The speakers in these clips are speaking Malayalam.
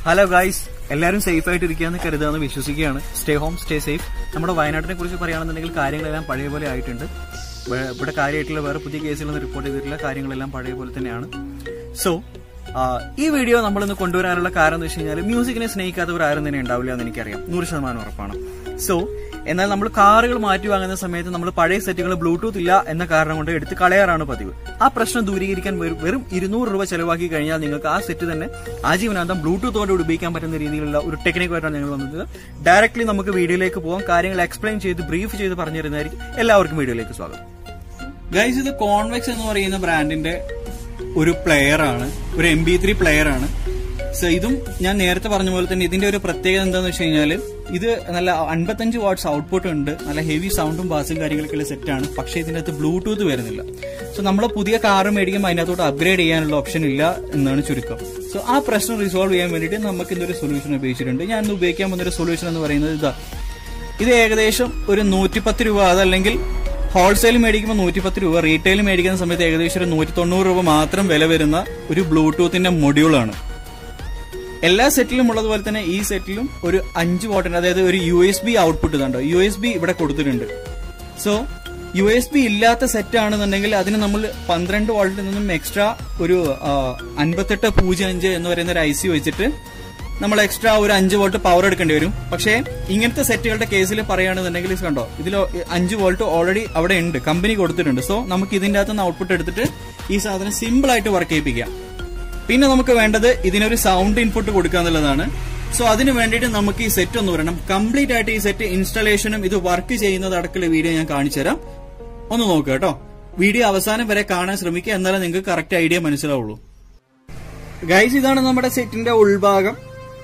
ഹലോ ഗൈസ് എല്ലാവരും സേഫ് ആയിട്ട് ഇരിക്കാന്ന് കരുതാന്ന് വിശ്വസിക്കുകയാണ് സ്റ്റേ ഹോം സ്റ്റേ സേഫ് നമ്മുടെ വയനാട്ടിനെ കുറിച്ച് പറയുകയാണെന്നുണ്ടെങ്കിൽ കാര്യങ്ങളെല്ലാം പഴയ പോലെ ആയിട്ടുണ്ട് വേ- ഇവിടെ കാര്യമായിട്ടുള്ള വേറെ പുതിയ കേസുകളൊന്നും റിപ്പോർട്ട് ചെയ്തിട്ടില്ല കാര്യങ്ങളെല്ലാം പഴയ പോലെ തന്നെയാണ് സോ ഈ വീഡിയോ നമ്മളിന്ന് കൊണ്ടുവരാനുള്ള കാരണം എന്ന് വെച്ച് കഴിഞ്ഞാൽ മ്യൂസിക്കിനെ സ്നേഹിക്കാത്തവർ ആരും തന്നെ ഉണ്ടാവില്ല എന്ന് എനിക്കറിയാം നൂറ് ശതമാനം ഉറപ്പാണ് സോ എന്നാൽ നമ്മൾ കാറുകൾ മാറ്റി വാങ്ങുന്ന സമയത്ത് നമ്മൾ പഴയ സെറ്റുകൾ ബ്ലൂടൂത്ത് ഇല്ല എന്ന കാരണം കൊണ്ട് എടുത്ത് കളയാറാണ് പതിവ് ആ പ്രശ്നം ദൂരീകരിക്കാൻ വെറും- വെറും ഇരുന്നൂറ് രൂപ ചെലവാക്കി കഴിഞ്ഞാൽ നിങ്ങൾക്ക് ആ സെറ്റ് തന്നെ ആജീവനാന്തം ബ്ലൂടൂത്തോടെ ഉപയോഗിക്കാൻ പറ്റുന്ന രീതിയിലുള്ള ഒരു ടെക്നിക്കുമായിട്ടാണ് ഞങ്ങൾ വന്നത് ഡയറക്ട്ലി നമുക്ക് വീഡിയോയിലേക്ക് പോകാം കാര്യങ്ങൾ എക്സ്പ്ലെയിൻ ചെയ്ത് ബ്രീഫ് ചെയ്ത് പറഞ്ഞു തരുന്നതായിരിക്കും എല്ലാവർക്കും വീഡിയോയിലേക്ക് സ്വാഗതം ഗൈസ് ഇത് കോൺവെക്സ് എന്ന് പറയുന്ന ബ്രാൻഡിന്റെ ഒരു പ്ലെയർ ആണ് ഒരു എം ബി ത്രീ പ്ലെയർ ആണ് സോ ഇതും ഞാൻ നേരത്തെ പറഞ്ഞ പോലെ തന്നെ ഇതിന്റെ ഒരു പ്രത്യേകത എന്താന്ന് വെച്ച് കഴിഞ്ഞാൽ ഇത് നല്ല അൻപത്തഞ്ച് വാട്ട്സ് ഔട്ട്പുട്ട് ഉണ്ട് നല്ല ഹെവി സൗണ്ടും ബാസും കാര്യങ്ങളൊക്കെയുള്ള സെറ്റാണ് പക്ഷേ ഇതിന്റെ അകത്ത് ബ്ലൂടൂത്ത് വരുന്നില്ല സോ നമ്മൾ പുതിയ കാർ മേടിക്കുമ്പോൾ അതിനകത്തോട്ട് അപ്ഗ്രേഡ് ചെയ്യാനുള്ള ഓപ്ഷൻ ഇല്ല എന്നാണ് ചുരുക്കം സോ ആ പ്രശ്നം റിസോൾവ് ചെയ്യാൻ വേണ്ടിയിട്ട് നമുക്ക് ഇന്നൊരു സൊല്യൂഷൻ ഉപയോഗിച്ചിട്ടുണ്ട് ഞാൻ ഇന്ന് ഉപയോഗിക്കാൻ പോകുന്ന ഒരു സൊല്യൂഷൻ എന്ന് പറയുന്നത് ഇതാ ഇത് ഏകദേശം ഒരു നൂറ്റിപ്പത്ത് രൂപ അതല്ലെങ്കിൽ ഹോൾസെയിൽ മേടിക്കുമ്പോൾ നൂറ്റിപ്പത്ത് രൂപ റീറ്റെയിൽ മേടിക്കുന്ന സമയത്ത് ഏകദേശം ഒരു നൂറ്റി തൊണ്ണൂറ് രൂപ മാത്രം വില വരുന്ന ഒരു ബ്ലൂടൂത്തിന്റെ മൊഡ്യൂളാണ് എല്ലാ സെറ്റിലും ഉള്ളതുപോലെ തന്നെ ഈ സെറ്റിലും ഒരു അഞ്ച് വോട്ടിന്റെ അതായത് ഒരു യു എസ് ബി ഔട്ട്പുട്ട് കണ്ടോ യു എസ് ബി ഇവിടെ കൊടുത്തിട്ടുണ്ട് സോ യു എസ് ബി ഇല്ലാത്ത സെറ്റ് ആണെന്നുണ്ടെങ്കിൽ അതിന് നമ്മൾ പന്ത്രണ്ട് വോൾട്ടിൽ നിന്നും എക്സ്ട്രാ ഒരു ആ, അൻപത്തെട്ട് പൂജ്യം അഞ്ച് എന്ന് പറയുന്ന ഒരു ഐ സി വെച്ചിട്ട് നമ്മൾ എക്സ്ട്രാ ഒരു അഞ്ച് വോൾട്ട് പവർ എടുക്കേണ്ടി വരും പക്ഷേ ഇങ്ങനത്തെ സെറ്റുകളുടെ കേസിൽ പറയുകയാണെന്നുണ്ടെങ്കിൽ ഇത് കണ്ടോ ഇതിൽ അഞ്ച് വോൾട്ട് ഓൾറെഡി അവിടെ ഉണ്ട് കമ്പനി കൊടുത്തിട്ടുണ്ട് സോ നമുക്ക് ഇതിന്റെ അകത്തുനിന്ന് ഔട്ട്പുട്ട് എടുത്തിട്ട് ഈ സാധനം സിമ്പിൾ ആയിട്ട് വർക്ക് ചെയ്യിപ്പിക്കാം പിന്നെ നമുക്ക് വേണ്ടത് ഇതിനൊരു സൗണ്ട് ഇൻപുട്ട് കൊടുക്കുക എന്നുള്ളതാണ് സോ അതിന് വേണ്ടിയിട്ട് നമുക്ക് ഈ സെറ്റ് ഒന്ന് വരണം കംപ്ലീറ്റ് ആയിട്ട് ഈ സെറ്റ് ഇൻസ്റ്റാളേഷനും ഇത് വർക്ക് ചെയ്യുന്നത് അടക്കമുള്ള വീഡിയോ ഞാൻ കാണിച്ചു തരാം ഒന്ന് നോക്കുക കേട്ടോ വീഡിയോ അവസാനം വരെ കാണാൻ ശ്രമിക്കുക എന്നാലേ നിങ്ങൾക്ക് കറക്റ്റ് ഐഡിയ മനസ്സിലാവുള്ളൂ ഗൈസ് ഇതാണ് നമ്മുടെ സെറ്റിന്റെ ഉൾഭാഗം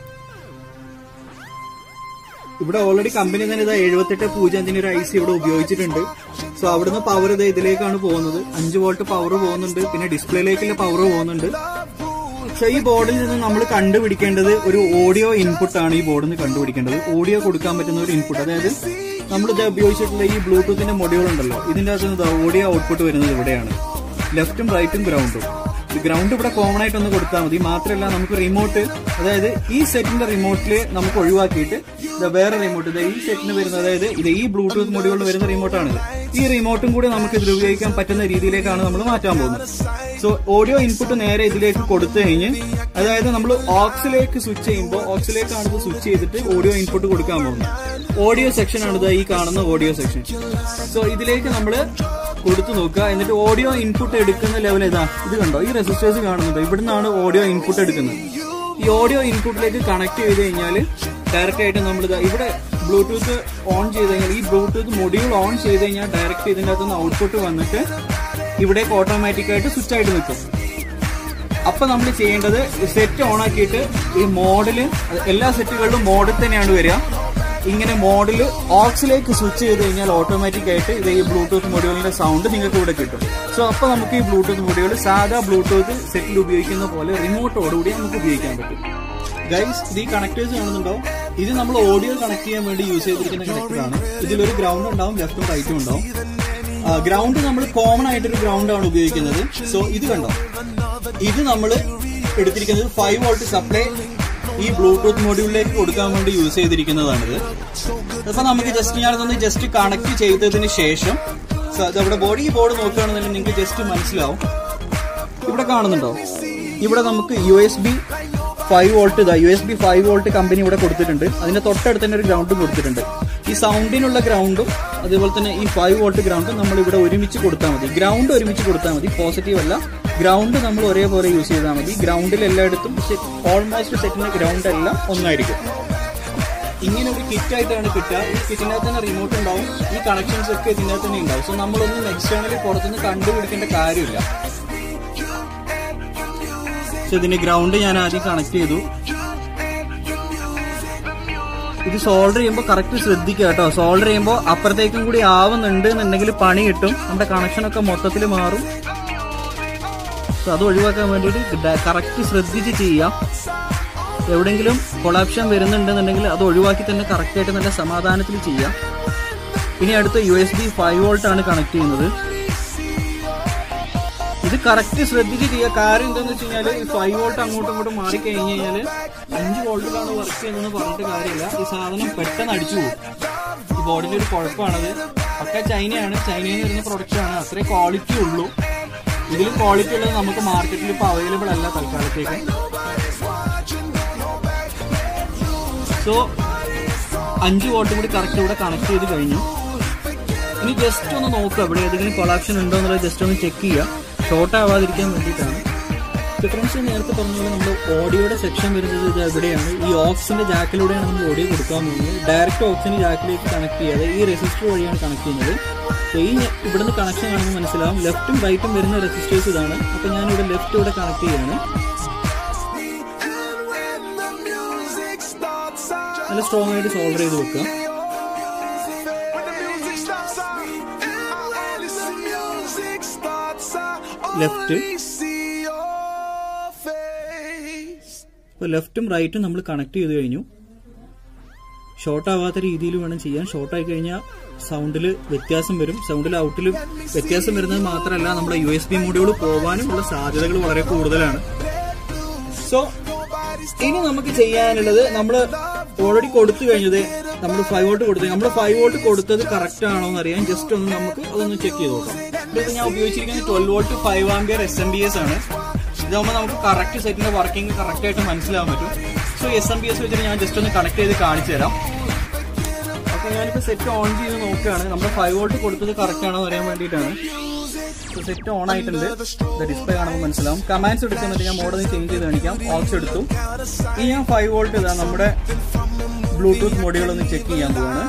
ഇവിടെ ഓൾറെഡി കമ്പനി തന്നെ ഇതാ എഴുപത്തെട്ട് പൂജ്യം അഞ്ചിന് ഒരു ഐ സി ഇവിടെ ഉപയോഗിച്ചിട്ടുണ്ട് സോ അവിടുന്ന് പവർ ഇത് ഇതിലേക്കാണ് പോകുന്നത് അഞ്ച് വോൾട്ട് പവർ പോകുന്നുണ്ട് പിന്നെ ഡിസ്പ്ലേയിലേക്കുള്ള പവർ പോകുന്നുണ്ട് സോ ഈ ബോർഡിൽ നിന്ന് നമ്മൾ കണ്ടുപിടിക്കേണ്ടത് ഒരു ഓഡിയോ ഇൻപുട്ട് ആണ് ഈ ബോർഡിൽ നിന്ന് കണ്ടുപിടിക്കേണ്ടത് ഓഡിയോ കൊടുക്കാൻ പറ്റുന്ന ഒരു ഇൻപുട്ട് അതായത് നമ്മളിത് ഉപയോഗിച്ചിട്ടുള്ള ഈ ബ്ലൂടൂത്തിന്റെ മൊഡ്യൂൾ ഉണ്ടല്ലോ ഇതിന്റെ അകത്ത് ഓഡിയോ ഔട്ട്പുട്ട് വരുന്നത് ഇവിടെയാണ് ലെഫ്റ്റും റൈറ്റും ഗ്രൗണ്ടും ഗ്രൗണ്ട് ഇവിടെ കോമൺ ആയിട്ട് ഒന്ന് കൊടുത്താൽ മതി മാത്രമല്ല നമുക്ക് റിമോട്ട് അതായത് ഈ സെറ്റിന്റെ റിമോട്ടില് നമുക്ക് ഒഴിവാക്കിയിട്ട് ദാ വേറെ റിമോട്ട് ഇത് ഈ സെറ്റിന് വരുന്ന അതായത് ഇത് ഈ ബ്ലൂടൂത്ത് മൊഡ്യൂളിൽ വരുന്ന റിമോട്ടാണിത് ഈ റിമോട്ടും കൂടി നമുക്ക് ഇതിൽ ഉപയോഗിക്കാൻ പറ്റുന്ന രീതിയിലേക്കാണ് നമ്മൾ മാറ്റാൻ പോകുന്നത് സോ ഓഡിയോ ഇൻപുട്ട് നേരെ ഇതിലേക്ക് കൊടുത്തു കഴിഞ്ഞ് അതായത് നമ്മൾ ഓക്സിലേക്ക് സ്വിച്ച് ചെയ്യുമ്പോൾ ഓക്സിലേക്കാണ് ഇത് സ്വിച്ച് ചെയ്തിട്ട് ഓഡിയോ ഇൻപുട്ട് കൊടുക്കാൻ പോകുന്നത് ഓഡിയോ സെക്ഷൻ ആണ് ഇത് ഈ കാണുന്ന ഓഡിയോ സെക്ഷൻ സോ ഇതിലേക്ക് നമ്മൾ കൊടുത്തു നോക്കുക എന്നിട്ട് ഓഡിയോ ഇൻപുട്ട് എടുക്കുന്ന ലെവൽ ഏതാ ഇത് കണ്ടോ ഈ റെസിസ്റ്റേഴ്സ് കാണുന്നുണ്ട് ഇവിടുന്നാണ് ഓഡിയോ ഇൻപുട്ട് എടുക്കുന്നത് ഈ ഓഡിയോ ഇൻപുട്ടിലേക്ക് കണക്ട് ചെയ്ത് കഴിഞ്ഞാൽ ഡയറക്റ്റ് ആയിട്ട് നമ്മൾ ഇവിടെ ബ്ലൂടൂത്ത് ഓൺ ചെയ്ത് കഴിഞ്ഞാൽ ഈ ബ്ലൂടൂത്ത് മൊഡ്യൂൾ ഓൺ ചെയ്ത് കഴിഞ്ഞാൽ ഡയറക്റ്റ് ഇതിൻ്റെ അകത്തുനിന്ന് ഔട്ട്പുട്ട് വന്നിട്ട് ഇവിടേക്ക് ഓട്ടോമാറ്റിക് ആയിട്ട് സ്വിച്ച് ആയിട്ട് നിൽക്കും അപ്പൊ നമ്മൾ ചെയ്യേണ്ടത് സെറ്റ് ഓൺ ആക്കിയിട്ട് ഈ മോഡല് എല്ലാ സെറ്റുകളിലും മോഡിൽ തന്നെയാണ് വരിക ഇങ്ങനെ മോഡല് ഓക്സിലേക്ക് സ്വിച്ച് ചെയ്ത് കഴിഞ്ഞാൽ ഓട്ടോമാറ്റിക് ആയിട്ട് ഇത് ഈ ബ്ലൂടൂത്ത് മൊഡ്യൂളിന്റെ സൗണ്ട് നിങ്ങൾക്ക് ഇവിടെ കിട്ടും സോ അപ്പൊ നമുക്ക് ഈ ബ്ലൂടൂത്ത് മൊഡ്യൂൾ സാധാ ബ്ലൂടൂത്ത് സെറ്റിൽ ഉപയോഗിക്കുന്ന പോലെ റിമോട്ടോടുകൂടി നമുക്ക് ഉപയോഗിക്കാൻ പറ്റും ഗൈസ് ഇത് ഈ കണക്ടേഴ്സ് കാണുന്നുണ്ടോ ഇത് നമ്മൾ ഓഡിയോ കണക്ട് ചെയ്യാൻ വേണ്ടി യൂസ് ചെയ്തിരിക്കുന്ന കണക്ടറാണ് ഇതിലൊരു ഗ്രൗണ്ട് ഉണ്ടാവും ലെഫ്റ്റും റൈറ്റും ഉണ്ടാവും ഗ്രൗണ്ട് നമ്മൾ കോമൺ ആയിട്ടൊരു ഗ്രൗണ്ട് ആണ് ഉപയോഗിക്കുന്നത് സോ ഇത് കണ്ടോ ഇത് നമ്മൾ എടുത്തിരിക്കുന്നത് ഫൈവ് വോൾട്ട് സപ്ലൈ ഈ ബ്ലൂടൂത്ത് മൊഡ്യൂളിലേക്ക് കൊടുക്കാൻ വേണ്ടി യൂസ് ചെയ്തിരിക്കുന്നതാണിത് അപ്പൊ നമുക്ക് ജസ്റ്റ് ഞാനതൊന്ന് ജസ്റ്റ് കണക്ട് ചെയ്തതിന് ശേഷം so അതവിടെ ബോഡി ബോർഡ് നോക്കുകയാണെന്നുണ്ടെങ്കിൽ നിങ്ങൾക്ക് ജസ്റ്റ് മനസ്സിലാവും ഇവിടെ കാണുന്നുണ്ടോ ഇവിടെ നമുക്ക് U S B five volt ഇതാ U S B five volt company ഇവിടെ കൊടുത്തിട്ടുണ്ട് അതിന്റെ തൊട്ടടുത്ത് തന്നെ ഒരു ഗ്രൗണ്ടും കൊടുത്തിട്ടുണ്ട് ഈ സൗണ്ടിനുള്ള ഗ്രൗണ്ടും അതേപോലെ തന്നെ ഈ ഫൈവ് വോൾട്ട് ഗ്രൗണ്ടും നമ്മൾ ഇവിടെ ഒരുമിച്ച് കൊടുത്താൽ മതി ഗ്രൗണ്ട് ഒരുമിച്ച് കൊടുത്താൽ മതി പോസിറ്റീവ് അല്ല ഗ്രൗണ്ട് നമ്മൾ ഒരേപോലെ യൂസ് ചെയ്താൽ മതി ഗ്രൗണ്ടിൽ എല്ലായിടത്തും ഓൾമോസ്റ്റ് സെറ്റിന്റെ ഗ്രൗണ്ട് എല്ലാം ഒന്നായിരിക്കും ഇങ്ങനെ ഒരു കിറ്റ് ആയിട്ടാണ് കിട്ടുക ഈ കിറ്റിനകത്ത് തന്നെ റിമോട്ട് ഉണ്ടാവും ഈ കണക്ഷൻസ് ഒക്കെ ഇതിനകത്ത് തന്നെ ഉണ്ടാവും സോ നമ്മളൊന്നും എക്സ്റ്റേണലി പുറത്തുനിന്ന് കണ്ടുപിടിക്കേണ്ട കാര്യമില്ല സോ ഇതിന്റെ ഗ്രൗണ്ട് ഞാൻ ആദ്യം കണക്ട് ചെയ്തു ഇത് സോൾഡർ ചെയ്യുമ്പോൾ കറക്റ്റ് ശ്രദ്ധിക്കുക കേട്ടോ സോൾഡർ ചെയ്യുമ്പോൾ അപ്പുറത്തേക്കും കൂടി ആവുന്നുണ്ട് എന്നുണ്ടെങ്കിൽ പണി കിട്ടും നമ്മുടെ കണക്ഷനൊക്കെ മൊത്തത്തിൽ മാറും സോ അത് ഒഴിവാക്കാൻ വേണ്ടിയിട്ട് കറക്റ്റ് ശ്രദ്ധിച്ച് ചെയ്യാം എവിടെയെങ്കിലും കൊളാപ്ഷൻ വരുന്നുണ്ടെന്നുണ്ടെങ്കിൽ അത് ഒഴിവാക്കി തന്നെ കറക്റ്റായിട്ട് നല്ല സമാധാനത്തിൽ ചെയ്യാം ഇനി അടുത്ത U S B five volt ആണ് കണക്ട് ചെയ്യുന്നത് ഇത് കറക്റ്റ് ശ്രദ്ധിച്ച് ചെയ്യുക കാര്യം എന്താന്ന് വെച്ച് കഴിഞ്ഞാല് ഫൈവ് വോൾട്ട് അങ്ങോട്ടും ഇങ്ങോട്ടും മാറി കഴിഞ്ഞ് കഴിഞ്ഞാല് അഞ്ച് വോൾട്ടിലാണ് വർക്ക് ചെയ്യുന്നതെന്ന് പറഞ്ഞിട്ട് കാര്യമില്ല ഈ സാധനം പെട്ടെന്ന് അടിച്ചു പോകും ഈ ബോർഡിന്റെ ഒരു കുഴപ്പമാണത് ഒക്കെ ചൈനയാണ് ചൈനയിൽ നിന്ന് വരുന്ന പ്രൊഡക്റ്റ് ആണ് അത്രേ ക്വാളിറ്റി ഉള്ളൂ ഇതിൽ ക്വാളിറ്റി ഉള്ളത് നമുക്ക് മാർക്കറ്റിൽ ഇപ്പോൾ അവൈലബിൾ അല്ല തൽക്കാലത്തേക്ക് സോ അഞ്ച് വോൾട്ടും കൂടി കറക്റ്റ് ഇവിടെ കണക്ട് ചെയ്ത് കഴിഞ്ഞു ഇനി ജസ്റ്റ് ഒന്ന് നോക്കുക ഇവിടെ ഏതെങ്കിലും കൊളാപ്ഷൻ ഉണ്ടോ എന്നുള്ളത് ജസ്റ്റ് ഒന്ന് ചെക്ക് ചെയ്യുക ഷോർട്ട് ആവാതിരിക്കാൻ വേണ്ടിയിട്ടാണ് ഡിഫറൻസ് നേരത്തെ പറഞ്ഞ പോലെ നമ്മൾ ഓഡിയോയുടെ സെക്ഷൻ വരുന്നത് ഇത് എവിടെയാണ് ഈ ഓക്സിന്റെ ജാക്കിലൂടെയാണ് നമ്മൾ ഓഡിയോ കൊടുക്കാൻ പോകുന്നത് ഡയറക്റ്റ് ഓക്സിന്റെ ജാക്കിലേക്ക് കണക്ട് ചെയ്യാതെ ഈ റെസിസ്റ്റർ വഴിയാണ് കണക്ട് ചെയ്യുന്നത് So ഈ ഞ- ഇവിടുന്ന് കണക്ഷൻ കാണുമ്പോൾ മനസ്സിലാവും ലെഫ്റ്റും റൈറ്റും വരുന്ന റെസിസ്റ്റേഴ്സ് ഇതാണ് അപ്പൊ ഞാൻ ഇവിടെ ലെഫ്റ്റ് ഇവിടെ കണക്ട് ചെയ്യാണ് നല്ല സ്ട്രോങ് ആയിട്ട് സോൾഡർ ചെയ്ത് വെക്കുക ലെഫ്റ്റ് ഇപ്പോൾ ലെഫ്റ്റും റൈറ്റും നമ്മൾ കണക്ട് ചെയ്ത് കഴിഞ്ഞു ഷോർട്ട് ആവാത്ത രീതിയിൽ വേണം ചെയ്യാൻ ഷോർട്ട് ആയി കഴിഞ്ഞാൽ സൗണ്ടിൽ വ്യത്യാസം വരും സൗണ്ടിൽ ഔട്ടിൽ വ്യത്യാസം വരുന്നത് മാത്രമല്ല നമ്മുടെ യു എസ് ബി മോഡ്യൂൾ പോകാനും ഉള്ള സാധ്യതകൾ വളരെ കൂടുതലാണ് സോ ഇനി നമുക്ക് ചെയ്യാനുള്ളത് നമ്മൾ ഓൾറെഡി കൊടുത്തു കഴിഞ്ഞത് നമ്മൾ ഫൈവ് വോൾട്ട് കൊടുത്തു നമ്മൾ ഫൈവ് വോൾട്ട് കൊടുത്തത് കറക്റ്റ് ആണോ എന്ന് അറിയാൻ ജസ്റ്റ് ഒന്ന് നമുക്ക് അതൊന്ന് ചെക്ക് ചെയ്ത് നോക്കാം ഇതിപ്പോൾ ഞാൻ ഉപയോഗിച്ചിരിക്കുന്നത് twelve volt five ampere S M P S ആണ് ഇതാകുമ്പോൾ നമുക്ക് കറക്റ്റ് സെറ്റിന്റെ വർക്കിംഗ് കറക്റ്റ് ആയിട്ട് മനസ്സിലാവാൻ പറ്റും so S M P S വെച്ചിട്ട് ഞാൻ ജസ്റ്റ് ഒന്ന് കണക്ട് ചെയ്ത് കാണിച്ചു തരാം അപ്പൊ ഞാനിപ്പോ സെറ്റ് ഓൺ ചെയ്ത് നോക്കുകയാണ് നമ്മുടെ ഫൈവ് വോൾട്ട് കൊടുത്തത് കറക്റ്റ് ആണോ എന്ന് അറിയാൻ വേണ്ടിയിട്ടാണ് സെറ്റ് ഓൺ ആയിട്ടുണ്ട് ഡിസ്പ്ലേ കാണുമ്പോൾ മനസ്സിലാവും കമാൻഡ്സ് എടുക്കുന്നുണ്ട് ഞാൻ മോഡൽ ചേഞ്ച് ചെയ്ത് കാണിക്കാം ഓപ്ഷൻ എടുത്തു ഇനി ഞാൻ ഫൈവ് വോൾട്ട് ഇതാ നമ്മുടെ ബ്ലൂടൂത്ത് മൊഡ്യൂൾ ഒന്ന് ചെക്ക് ചെയ്യാൻ പോവാണ്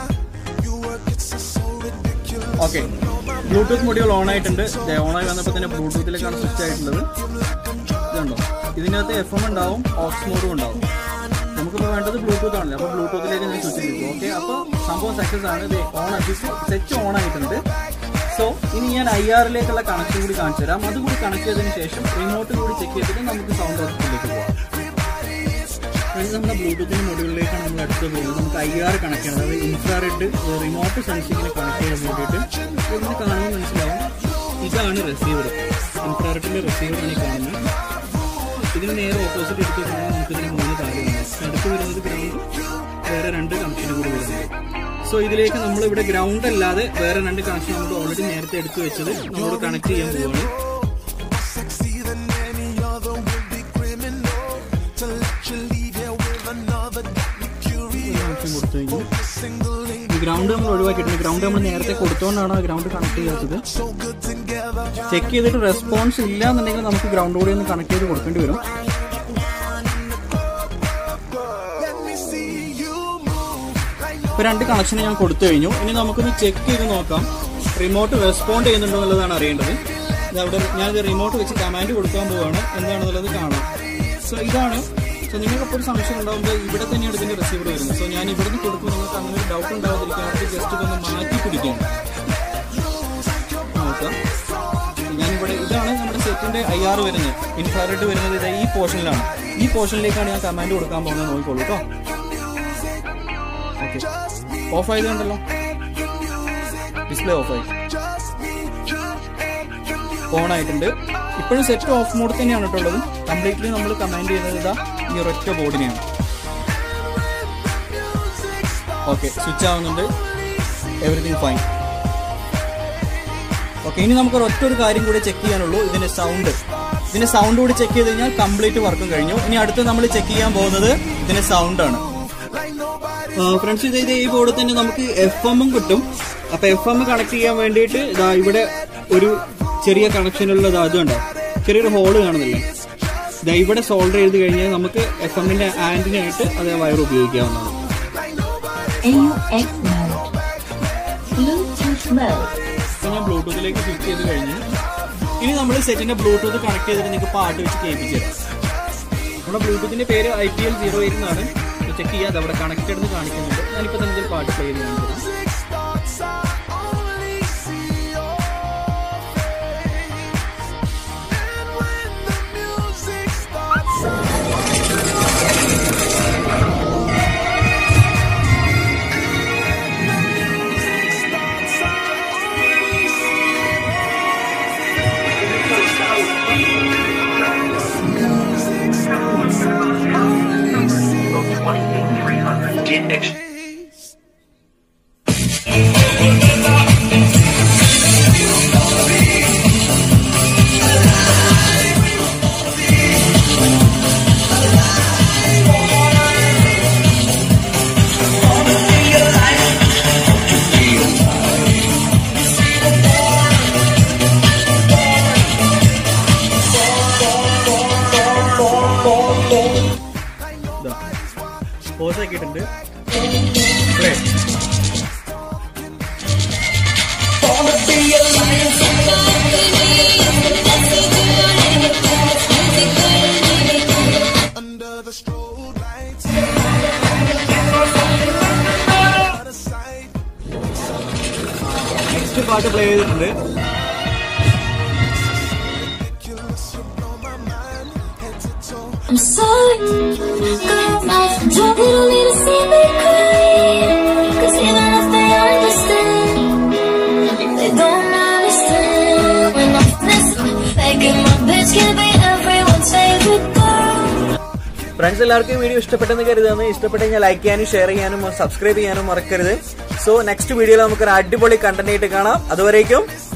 ഓക്കെ ബ്ലൂടൂത്ത് മൊഡ്യൂൾ ഓൺ ആയിട്ടുണ്ട് ഓൺ ആയി വന്നപ്പോൾ തന്നെ ബ്ലൂടൂത്തിലേക്കാണ് സ്വിച്ച് ആയിട്ടുള്ളത് ഇതുണ്ടോ ഇതിനകത്ത് എഫ് എം ഉണ്ടാവും ഓക്സ് മോഡും ഉണ്ടാവും നമുക്കിപ്പോൾ വേണ്ടത് ബ്ലൂടൂത്ത് ആണല്ലോ അപ്പോൾ ബ്ലൂടൂത്തിലേക്ക് ഞാൻ സ്വിച്ച് ചെയ്തു ഓക്കെ അപ്പോൾ സംഭവം സക്സസ് ആണ് ഇത് ഓൺ സെറ്റ് ഓൺ ആയിട്ടുണ്ട് സോ ഇനി ഞാൻ ഐ ആറിലേക്കുള്ള കണക്ഷൻ കൂടി കാണിച്ചു തരാം അതുകൂടി കണക്ട് ചെയ്തതിന് ശേഷം റിമോട്ട് കൂടി ചെക്ക് ചെയ്തിട്ട് നമുക്ക് സൗണ്ട് ഔട്ട്പുട്ടിലേക്ക് പോകാം ഇത് നമ്മുടെ ബ്ലൂടൂത്തിന്റെ മൊഡ്യൂളിലേക്കാണ് നമ്മൾ അടുത്ത് പോകുന്നത് നമുക്ക് ഐ ആർ കണക്ട് ചെയ്യണം അതായത് ഇൻഫ്രാറെഡ് റിമോട്ട് സെൻസിങ്ങിനെ കണക്ട് ചെയ്യാൻ വേണ്ടിയിട്ട് ഇതിന് കാണുമ്പോൾ മനസ്സിലാവും ഇതാണ് റിസീവർ ഇൻഫ്രാറെഡിന്റെ റിസീവറാണ് ഈ കാണുന്നത് ഇതിന് നേരെ ഓപ്പോസിറ്റ് എടുത്ത് കഴിഞ്ഞാൽ നമുക്ക് ഇതിന് മൂന്ന് കാര്യമാണ് അടുത്ത് വരുന്നത് ഗ്രൗണ്ട് വേറെ രണ്ട് കണക്ഷൻ കൂടി വരുന്നത് സോ ഇതിലേക്ക് നമ്മൾ ഇവിടെ ഗ്രൗണ്ട് അല്ലാതെ വേറെ രണ്ട് കണക്ഷൻ നമ്മൾ ഓൾറെഡി നേരത്തെ എടുത്തു വെച്ചത് നമ്മളോട് കണക്ട് ചെയ്യാൻ പോവുകയാണ് കണക്ഷൻ കൊടുത്തു കഴിഞ്ഞു ഈ ഗ്രൗണ്ട് നമ്മൾ ഒഴിവാക്കിയിട്ടുണ്ട് ഗ്രൗണ്ട് നമ്മൾ നേരത്തെ കൊടുത്തോണ്ടാണ് ആ ഗ്രൗണ്ട് കണക്ട് ചെയ്യാത്തത് ചെക്ക് ചെയ്തിട്ട് റെസ്പോൺസ് ഇല്ല എന്നുണ്ടെങ്കിൽ നമുക്ക് ഗ്രൗണ്ട് കൂടി ഒന്ന് കണക്ട് ചെയ്ത് കൊടുക്കേണ്ടി വരും ഇപ്പൊ രണ്ട് കണക്ഷൻ ഞാൻ കൊടുത്തു കഴിഞ്ഞു ഇനി നമുക്കൊന്ന് ചെക്ക് ചെയ്ത് നോക്കാം റിമോട്ട് റെസ്പോണ്ട് ചെയ്യുന്നുണ്ടോ എന്നുള്ളതാണ് അറിയേണ്ടത് ഇത് അവിടെ ഞാൻ റിമോട്ട് വെച്ച് കമാൻഡ് കൊടുക്കാൻ പോവാണ് എന്താണെന്നുള്ളത് കാണാം സോ ഇതാണ് സോ നിങ്ങൾക്ക് അപ്പോൾ ഒരു സംശയം ഉണ്ടാകുമ്പോൾ ഇവിടെ തന്നെയാണ് ഇതിന്റെ റിസീവർ വരുന്നത് സോ ഞാൻ ഇവിടെ നിന്ന് കൊടുക്കുമ്പോൾ നിങ്ങൾക്ക് അങ്ങനെ ഒരു ഡൗട്ട് ഉണ്ടാവാതിരിക്കാൻ വേണ്ടി ജസ്റ്റ് ഇതൊന്ന് മാറ്റി പിടിക്കണം നോക്കാം ഞാനിവിടെ ഇതാണ് നമ്മുടെ സെറ്റിന്റെ ഐ ആർ വരുന്നത് ഇൻഫ്രാറെഡ് വരുന്നത് ഇത് ഈ പോർഷനിലാണ് ഈ പോർഷനിലേക്കാണ് ഞാൻ കമാൻഡ് കൊടുക്കാൻ പോകുന്നത് നോക്കിക്കോളൂ കേട്ടോ ഓക്കെ ഓഫ് ആയതുകൊണ്ടല്ലോ ഡിസ്പ്ലേ ഓഫ് ആയി ഓൺ ആയിട്ടുണ്ട് ഇപ്പോഴും സെറ്റ് ഓഫ് മോഡ് തന്നെയാണ് കേട്ടോ ഉള്ളത് കംപ്ലീറ്റ്ലി നമ്മൾ കമാൻഡ് ചെയ്യുന്നത് ഇതാ ഈ ഒരൊറ്റ ബോർഡിനെയാണ് ഓക്കെ സ്വിച്ച് ആവുന്നുണ്ട് എവറിഥിങ് ഫൈൻ ഓക്കെ ഇനി നമുക്ക് ഒരൊറ്റ ഒരു കാര്യം കൂടി ചെക്ക് ചെയ്യാനുള്ളൂ ഇതിന്റെ സൗണ്ട് ഇതിന്റെ സൗണ്ട് കൂടി ചെക്ക് ചെയ്ത് കഴിഞ്ഞാൽ കംപ്ലീറ്റ് വർക്കും കഴിഞ്ഞു ഇനി അടുത്ത് നമ്മൾ ചെക്ക് ചെയ്യാൻ പോകുന്നത് ഇതിന്റെ സൗണ്ട് ആണ് ഫ്രണ്ട്സ് ഇത് ഇത് ഈ ബോർഡിൽ തന്നെ നമുക്ക് എഫ് എമ്മും കിട്ടും അപ്പൊ എഫ് എം കണക്ട് ചെയ്യാൻ വേണ്ടിയിട്ട് ഇതാ ഇവിടെ ഒരു ചെറിയ കണക്ഷനുള്ള അത് കണ്ടോ ചെറിയൊരു ഹോള് കാണുന്നില്ലേ ഇതാ ഇവിടെ സോൾഡർ ചെയ്ത് കഴിഞ്ഞാൽ നമുക്ക് എഫ് എമ്മിന്റെ ആന്റിനായിട്ട് അതേ വയർ ഉപയോഗിക്കാവുന്നതാണ് AUX mode. Bluetooth mode. ഇപ്പൊ ഞാൻ ബ്ലൂടൂത്തിലേക്ക് സ്വിച്ച് ചെയ്ത് കഴിഞ്ഞു ഇനി നമ്മൾ സെറ്റിന്റെ ബ്ലൂടൂത്ത് കണക്ട് ചെയ്തിട്ട് നിങ്ങൾക്ക് പാട്ട് വെച്ച് കേൾപ്പിച്ചു തരാം നമ്മുടെ ബ്ലൂടൂത്തിന്റെ പേര് I P L zero eight എന്നാണ് ചെക്ക് ചെയ്യാതെ അവിടെ കണക്റ്റഡ് എന്ന് കാണിക്കുന്നുണ്ട് ഞാനിപ്പോ തന്നെ ഇതിൽ പാട്ട് പ്ലേ ചെയ്ത് കാണിച്ചു തരാം പോസ് ആക്കിയിട്ടുണ്ട് Play. നെക്സ്റ്റ് പാട്ട് പ്ലേ ചെയ്തിട്ടുണ്ട് I'm sorry, girl, my drunk, you don't need to see me cry. Cause even if they understand, they don't understand. When I'm missing, begging my bitch can be everyone's favorite girl. Friends എല്ലാവർക്കും ഈ വീഡിയോ ഇഷ്ടപ്പെട്ടെന്ന് കരുതുന്നു ഇഷ്ടപ്പെട്ട് കഴിഞ്ഞാൽ ലൈക്ക് ചെയ്യാനും ഷെയർ ചെയ്യാനും സബ്സ്ക്രൈബ് ചെയ്യാനും മറക്കരുത് സോ നെക്സ്റ്റ് വീഡിയോയിൽ നമുക്കൊരു അടിപൊളി കണ്ടന്റ് ആയിട്ട് കാണാം അതുവരേക്കും